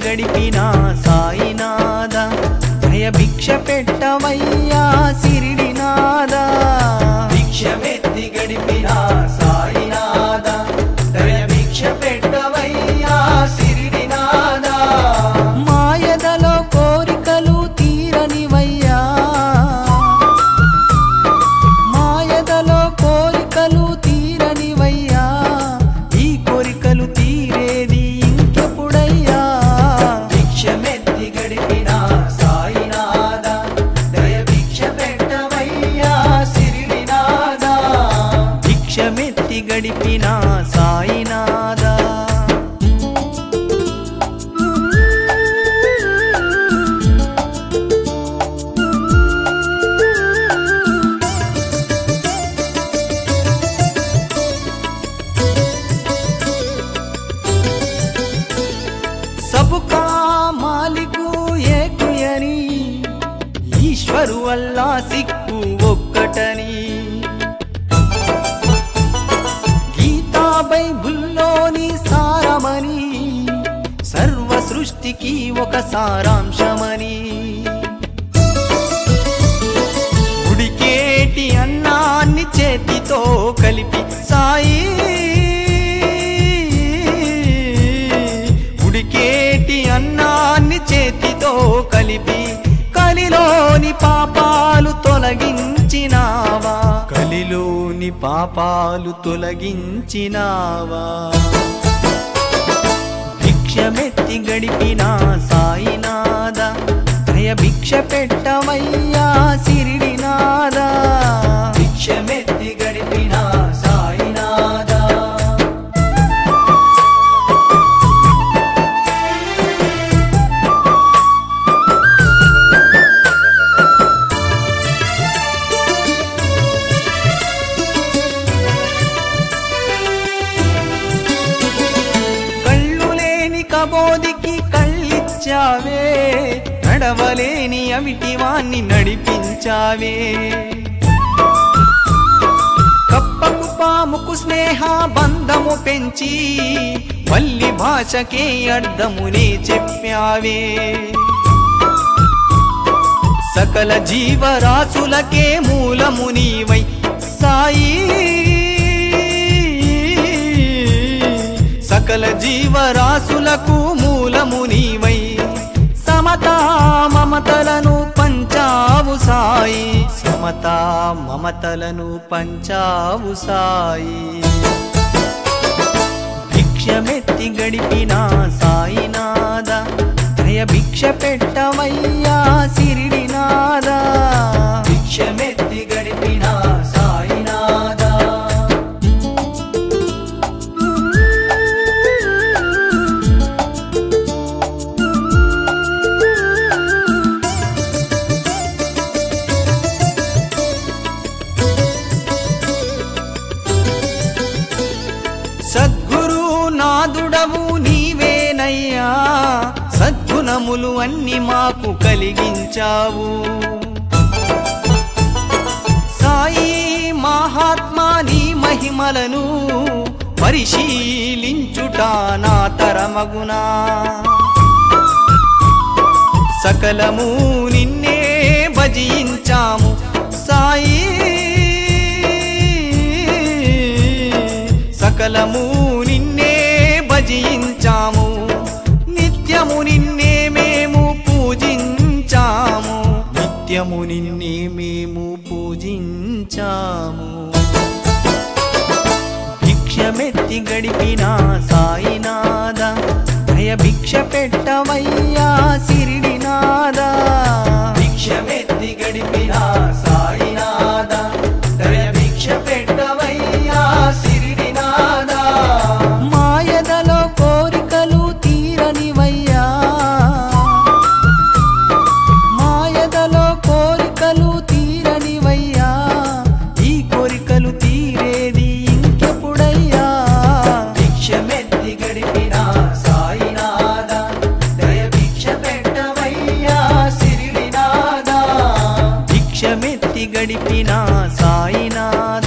గడిపిన సాయినాథ దయ భిక్ష పెట్టవయ్యా సిరిడినాథ భిక్షమెత్తి గడిపిన సాయినాథ దయ భిక్ష పెట్టవయ్యా సిరిడినాథ మాయదలో కోరికలు తీరనివయ్యా మాయదలో కోరికలు తీరనివయ్యా ఈ కోరికలు తీరేది ఇంకెప్పుడయ్యా భిక్షమెత్తి గడిపిన సాయినాథ దయ భిక్ష పెట్టవయ్యా సిరిడినాథ భిక్షమెత్తి గడిపిన సాయినాథ सबका మాలికు ఏకుయని ఈశ్వరు అల్లా సిక్కు ఒక్కటని గీతా బైబుల్లోని సారమని సర్వ సృష్టికి ఒక సారాంశమని ఉడికేటి అన్నాన్ని చేతితో కలిపి సాయి ఉడికేటి అన్నాన్ని చేతితో కలిపి కలిలోని పాపాలు తొలగించినావా కలిలోని పాపాలు తొలగించినావా భిక్షమెత్తి గడిపిన సాయినాథ దయ భిక్ష పెట్టవయ్యా సిరిడినాథ భిక్షమెత్తి గడిపిన సాయినాథ కళ్ళు లేని కబోదికి కళ్ళిచ్చావే నడవలేని అవిటివాన్ని నడిపించావే కప్పకు పాముకు స్నేహ బంధము పెంచి వల్లి భాషకే అర్థమునే చెప్పావే సకల జీవరాశులకే మూలము నీవై సాయి సకల జీవరాశులకు మూలము నీవై సమతా మమతలను పంచావు సాయి సమతా మమతలను పంచావు సాయి భిక్షమెత్తి గడిపిన సాయినాథ దయ భిక్ష పెట్టవయ్యా సిరిడినాథ భిక్షమెత్తి గడిపిన సాయినాథ సద్గురు నాదుడవు నీవేనయ్యా సద్గుణములు అన్ని మాకు కలిగించావు సాయి మహాత్మా నీ మహిమలను పరిశీలించుట నా తరమగునా సకలము నిన్నే భజించాము సాయి సకలము నిన్నే భజించాము నిత్యము నిన్నే మేము పూజించాము నిత్యము నిన్నే మేము పూజించాము భిక్షమెత్తి గడిపిన సాయినాథ దయ భిక్ష పెట్టవయ్యా సిరిడినాథ భిక్షమెత్తి గడిపిన సాయినాథ దయ భిక్ష పెట్టవయ్యా సిరిడినాథ మాయదలో కోరికలు తీరనివయ్యా మాయదలో కోరికలు తీరనివయ్యా ఈ కోరికలు తీరేది ఇంకెప్పుడయ్యా భిక్షమెత్తి గడిపిన సాయినాథ దయ భిక్ష పెట్టవయ్యా సిరిడినాథ భిక్షమెత్తి గడిపిన సాయినాథ